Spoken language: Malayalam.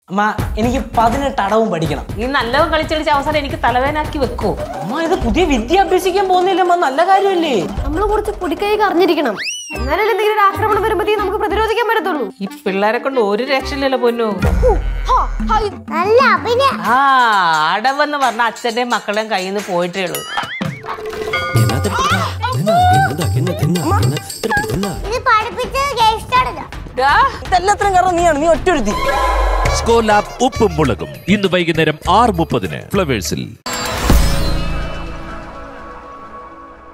അമ്മ എനിക്ക് പതിനെട്ട് അടവും പഠിക്കണം നീ നല്ലതും കളിച്ചടിച്ച അവസാനം എനിക്ക് തലവേനാക്കി വെക്കൂ അമ്മ ഇത് പുതിയ വിദ്യ അഭ്യസിക്കാൻ പോകുന്നില്ല അമ്മ നല്ല കാര്യമല്ലേ നമ്മൾ കുറച്ച് പൊടിക്കൈ അറിഞ്ഞിരിക്കണം എന്നാലല്ലേ എന്തെങ്കിലും ഒരു ആക്രമണം വരുമ്പോഴത്തേക്ക് നമുക്ക് പ്രതിരോധിക്കാൻ പറ്റത്തുള്ളൂ ഈ പിള്ളേരെ കൊണ്ട് ഒരു രക്ഷയില്ലല്ലോ പൊന്നു നല്ല അഭിനയം ആ അടവെന്ന് പറഞ്ഞ അച്ഛന്റെയും മക്കളുടെയും കയ്യിൽ നിന്ന് പോയിട്ടേ ഉള്ളൂ ഇത് പഠിപ്പിച്ചത് ഗേസ്റ്റാണല്ലോ ഡാ, ഇതെല്ലാത്തിനും കാരണം നീയാണ് നീ ഒറ്റ സ്കോലാബ് ഉപ്പും മുളകും ഇന്ന് വൈകുന്നേരം ആറ് മുപ്പതിന് ഫ്ലവേഴ്സിൽ